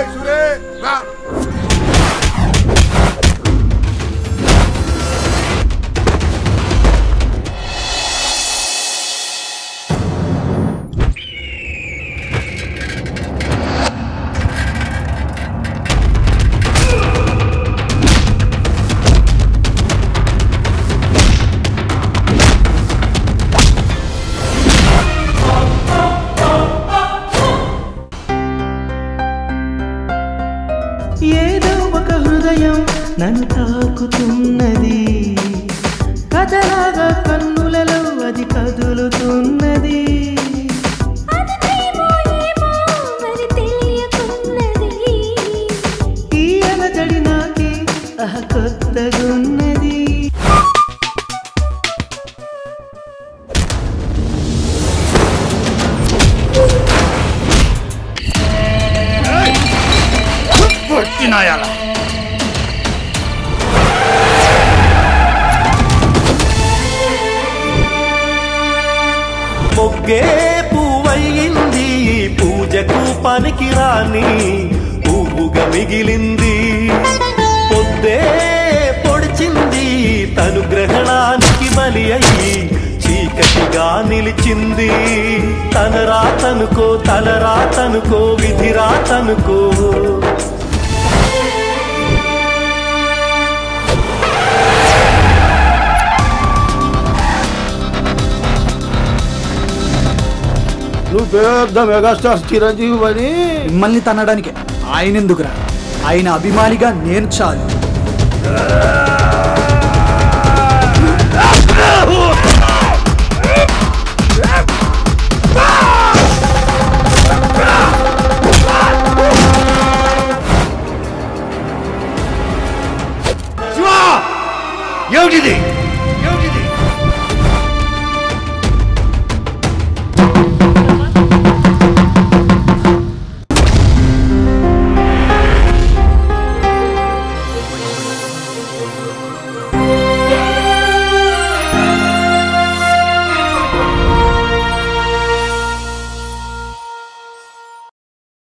సురే రా ఏదో ఒక హృదయం నన్ను తాకుతున్నది కథలాగా కన్నులలో అది కదులుతున్నది అది ప్రేమో ఏమో మరి తెలియకున్నది ఈ అలజడి నాకే అహ కొత్తగున్నది పొట్టినాయాల మొగ్గే పువ్వయింది పూజకు పనికి రాని పువ్వుగా మిగిలింది పొద్దే పొడిచింది తను గ్రహణానికి బలి అయ్యి చీకటిగా నిలిచింది తన రాతనుకో తల రాతనుకో విధి రాతనుకో నువ్వు పెద్ద మెగాస్టార్ చిరంజీవి అని మిమ్మల్ని తన్నడానికి ఆయన ఎందుకురా ఆయన అభిమానిగా నేను చాలు